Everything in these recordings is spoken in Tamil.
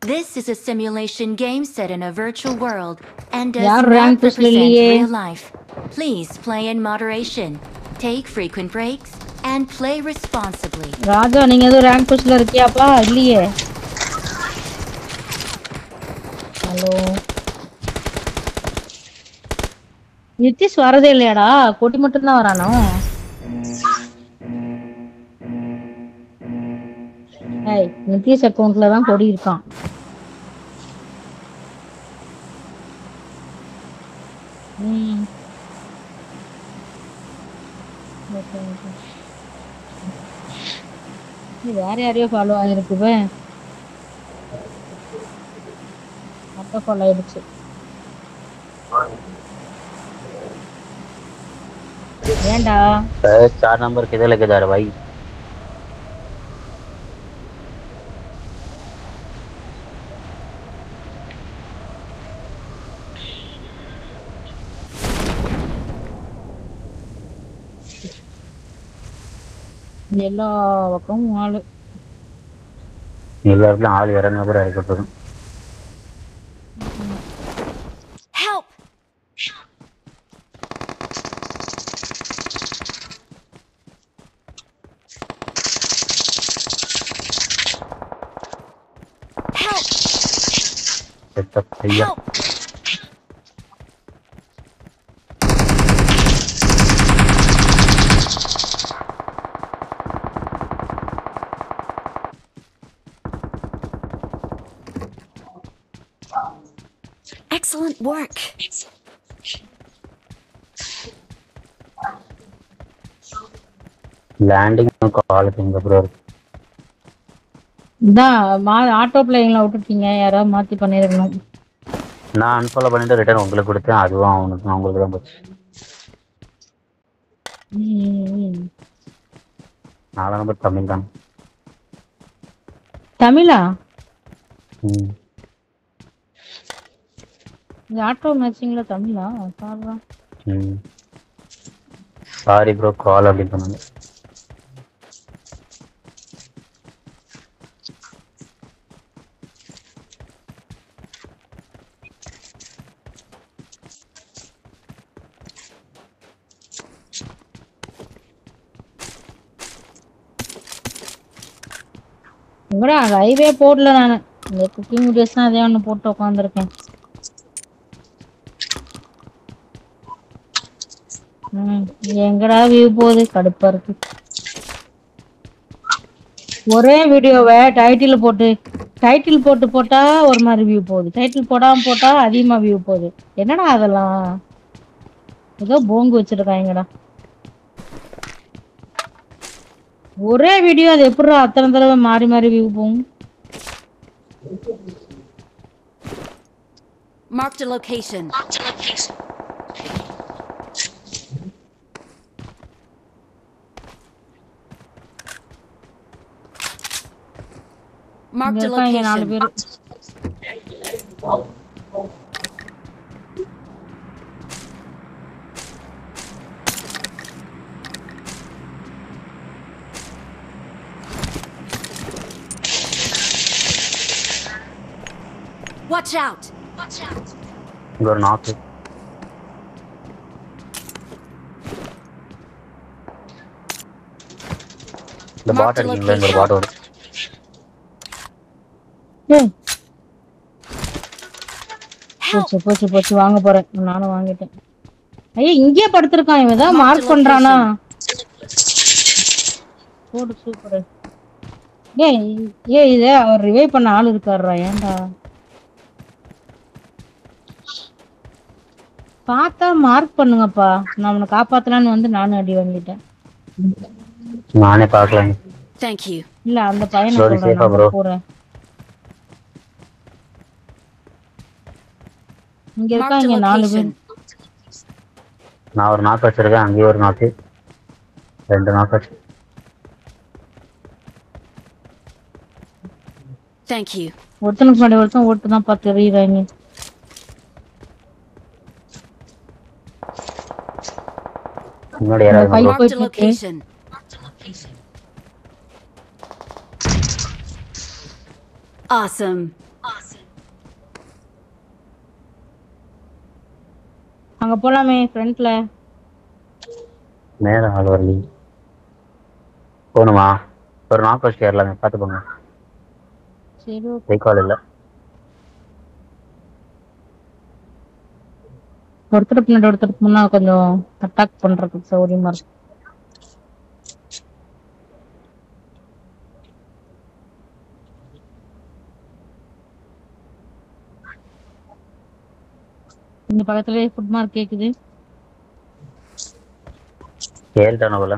This is a simulation game set in a virtual world and does யார் not rank push ல represent இல்லையே? real life. Please play in moderation, take frequent breaks, and play responsibly. ராஜா நீங்க எதுவும் ரேங்க் புஷ்ல இருக்கியாப்பா இல்லையே ஹலோ நிதிஷ் வரதே இல்லையாடா கொட்டி மட்டும் தான் வரானோ ஏய் நிதிஷ் அக்கவுண்ட்ல தான் கொடி இருக்கான் ம் ஓகே ஓகே இது வேற யாரையோ ஃபாலோ ஆகிருக்கு இப்ப அப்போ ஃபாலோ ஆயிடுச்சு ஏன்டா चार नंबर किधर लेके जा रहे भाई எல்லா பக்கமும் ஆளு எல்லா இடத்துலயும் ஆள் இறங்க கூட இருக்கட்டும் Help! Help! செட்டப் ஐயா Help! Excellent work. லேண்டிங் கால் எங்க ப்ரோ இதான் மா ஆட்டோ பிளேயிங்ல விட்டுட்டீங்க யாராவது மாத்தி பண்ணிருக்கணும் நான் அன்ஃபாலோ பண்ணிட்டு ரிட்டர்ன் உங்களுக்கு கொடுத்தேன் அதுவும் அவனுக்கு அவங்களுக்கு தான் போச்சு ம், ம். நாலாம் நம்பர் தமிழ் தான் தமிழா ம் இந்த ஆட்டோ மேட்சிங்ல தமிழா பாடுறா ம் சாரி ப்ரோ கால் அப்படின்னு சொன்னாங்க இங்கடா லைவே போடல நானு இந்த குக்கிங் வீடியோஸ் தான் அதே ஒன்று போட்டு உட்காந்துருக்கேன் ம் எங்கடா வியூ போகுது கடுப்பா இருக்கு ஒரே வீடியோவை டைட்டில் போட்டு டைட்டில் போட்டு போட்டா ஒரு மாதிரி வியூ போகுது டைட்டில் போடாம போட்டா அதிகமா வியூ போகுது என்னடா அதெல்லாம் ஏதோ போங்கு வச்சிருக்காங்கடா ஒரே வீடியோ அது எப்படிடா அத்தனை தடவை மாறி மாறி வியூ போகும் Marked a location. இங்க Marked a இருக்காங்க நாலு location. பேரு Watch out! இங்க ஒரு நாக்கு இந்த Mark பாட் the அடிக்கீங்களா இந்த ஒரு location. பாட்டோட ஏய். போச்சு போச்சு போச்சு வாங்க போறேன் நானும் வாங்கிட்டேன் ஐயா இங்கேயே படுத்திருக்கான் இவன் தான் Mark மார்க் the பண்றானா போடு சூப்பர் ஏய் ஏய் இத அவர் ரிவைவ் பண்ண ஆள் இருக்காருடா ஏன்டா பார்த்தா மார்க் பண்ணுங்கப்பா நான் அவனை காப்பாத்தலான்னு வந்து நானும் அடி வாங்கிட்டேன் நானே பார்க்கலாங்க Thank you. இல்ல அந்த பையனை Sorry, சொல்றேன் safe ஆ நான் bro. போறேன் இங்க Marked a இருக்காங்க நாலு பேர் location. நான் ஒரு நாக்கு வச்சிருக்கேன் அங்கேயும் ஒரு நாக்கு ரெண்டு நாக்கு வச்சு Thank you. ஒருத்தனுக்கு முன்னாடி ஒருத்தன் ஓட்டு தான் பார்த்து எறிகிறாங்க முன்னாடி யாராவது பை- bro? Marked a Wait, okay. location. Awesome. அங்க போலாமே ஃப்ரண்ட்ல மேல ஆள் வரலி போகணுமா ஒரு நாக்கு வச்சு ஏறலாமே பார்த்து போங்க சரி okay. ரீகால் இல்லை ஒருத்தர் பின்னாடி ஒருத்தர் முன்னா கொஞ்சம் அட்டாக் பண்றதுக்கு சௌரியமா இருக்கும் இந்த பக்கத்துலயே ஃபுட் மார்க் கேக்குது கேள்ட்டான போல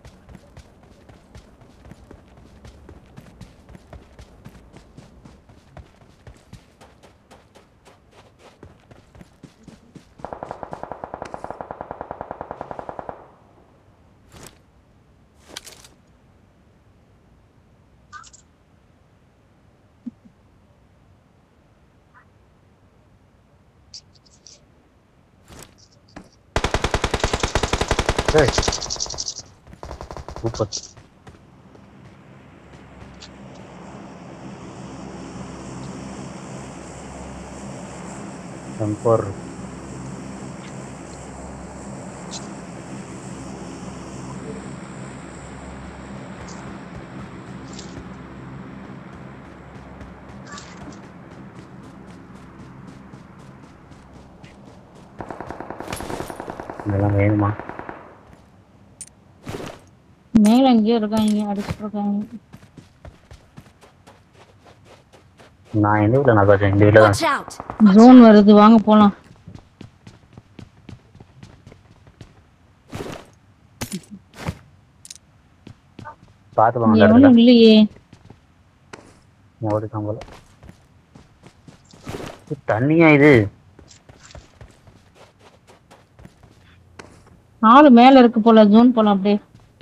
ஏய். சூப்பர் M4 இதெல்லாம் வேணுமா மேல எங்கேயோ இருக்காங்க அடிச்சுட்டு இருக்காங்க நான் எந்த வீட்டில் நான் பார்த்தேன் இந்த வீட்டில் தான் Watch out! ஜோன் வருது வாங்க போலாம் பார்த்து போங்க இங்க அந்த இடத்துல எவனும் இல்லையே ஓடிட்டான் போல இது தண்ணியா இது நாலு மேல இருக்கு போல ஜோன் போலாம் அப்படியே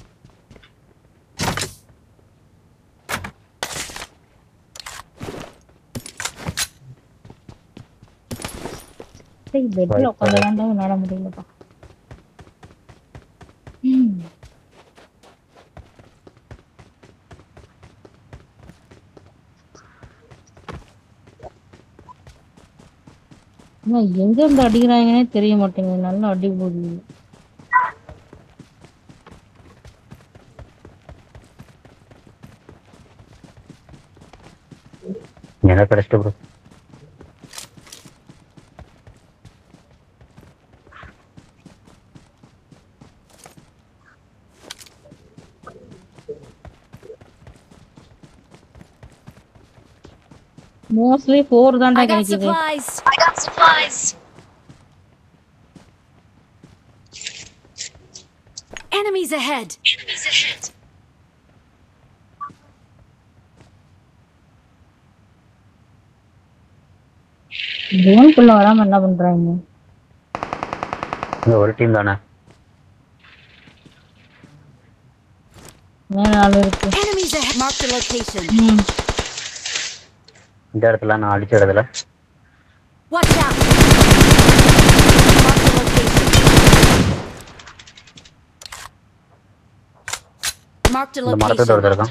பெட்ல உட்காந்து வேண்டாம் நட முடியலப்பா ம். ஆனா எங்க இருந்து அடிக்கிறாங்கன்னே தெரிய மாட்டேங்குது நல்லா அடி போகுது எனக்கு கிடைச்சிட்டு ப்ரோ மோஸ்ட்லி ஃபோர் தான்டா I got கிடைக்குது supplies. I got supplies. Enemies ahead. Enemies ahead. ஜோனுக்குள்ள வராம என்ன பண்றாங்க இந்த ஒரு டீம் தானே மேல ஆளு இருக்கு Enemies ahead. Mark the location. ம் இந்த இடத்துல நான் அடிச்ச இடத்துல Watch out. Mark the location. Mark the இந்த மரத்துக்கிட்ட location. ஒருத்தர் இருக்கான்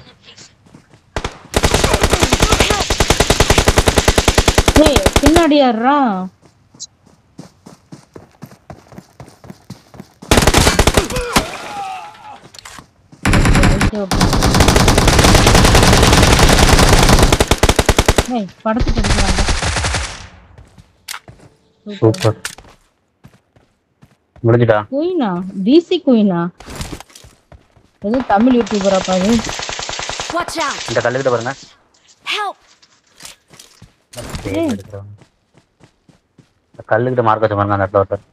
ஏய் பின்னாடி யாரா ஏய் படத்துக்கு எடுக்கிறாங்க சூப்பர் முடிஞ்சுட்டா குயினா டிசி குயினா எதுவும் தமிழ் யூடியூபரா பாரு Watch out. இந்த கல்லுக்கிட்ட பாருங்க Help. தேடி எடுக்கிறவங்க. இந்த கல்லுக்கிட்ட மார்க் வச்ச பாருங்க அந்த இடத்துல ஒருத்தர்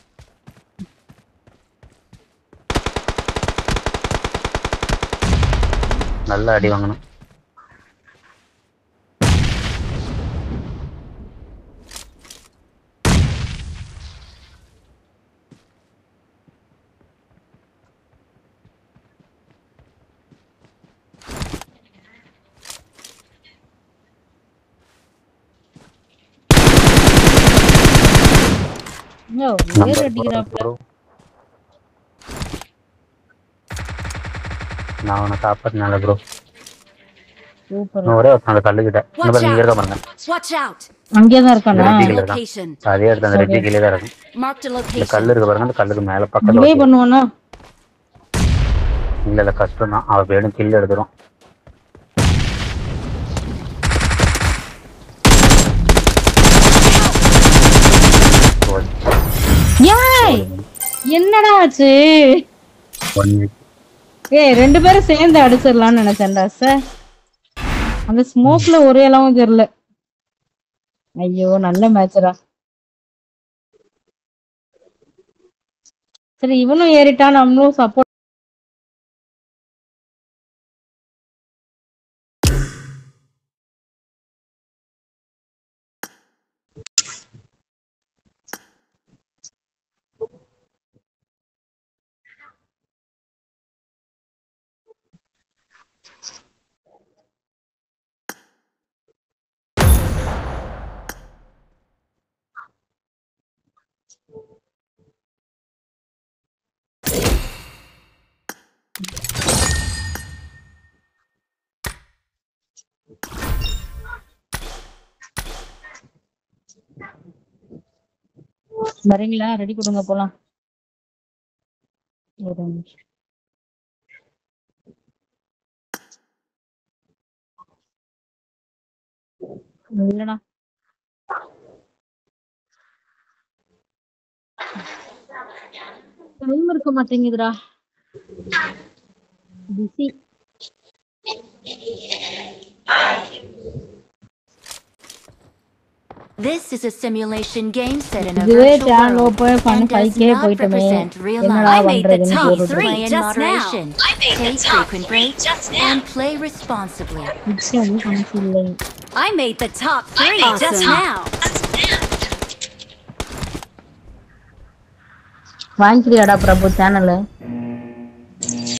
நல்ல அடி வாங்கணும் ஐயோ, வேர் நம்பர் அடிக்கிறாப்ல bro. நான் உன்னை காப்பாத்தினால ப்ரோ சூப்பர் இன்னும் ஒரே ஒருத்தன் அந்த கல்லுக்கிட்ட இன்னும் பாருங்க இங்க இருக்க பாருங்க Watch out! அங்கேயே தான் இருக்கானா ரெட்டி Marked a கீழே இருக்கான் location. அதே இடத்துல அந்த ரெட்டி கீழே தான் இருக்கும் Marked a இந்த location. கல்லு இருக்கு பாருங்க அந்த கல்லுக்கு மேல பக்கத்துல டிலே வச்சு. பண்ணுவானா இல்ல இல்ல கஷ்டம் தான் அவ வேணும் கில் எடுத்துரும் ஏய் என்னடா ஆச்சு ஒன் ஏய் ரெண்டு பேரும் சேர்ந்து அடிச்சிடலாம்னு நினைச்சேன்டா சார் அந்த ஸ்மோக்ல ஒரே அளவும் தெரியல ஐயோ நல்ல மேட்சரா சரி இவனும் ஏறிட்டான் நம்மளும் சப்போர்ட் வரீங்களா ரெடி கொடுங்க போலாம் ஒரு நிமிஷம் இல்லடா டைம் இருக்க மாட்டேங்குதுடா busy This is a simulation game set in a இதுவே virtual சேனல் world ஓப்பன் பண்ணி and does 5k not போயிட்டோமே represent real என்னடா life. I made the பண்றதுன்னு top போட்டுட்டு three. Play in just now. moderation. I made the Take top frequent three breaks just now. and play responsibly. நிச்சயம் கணக்கு இல்லை I made the top three made the just top. now. வாங்கிக்கிறியாடா பிரபு சேனல்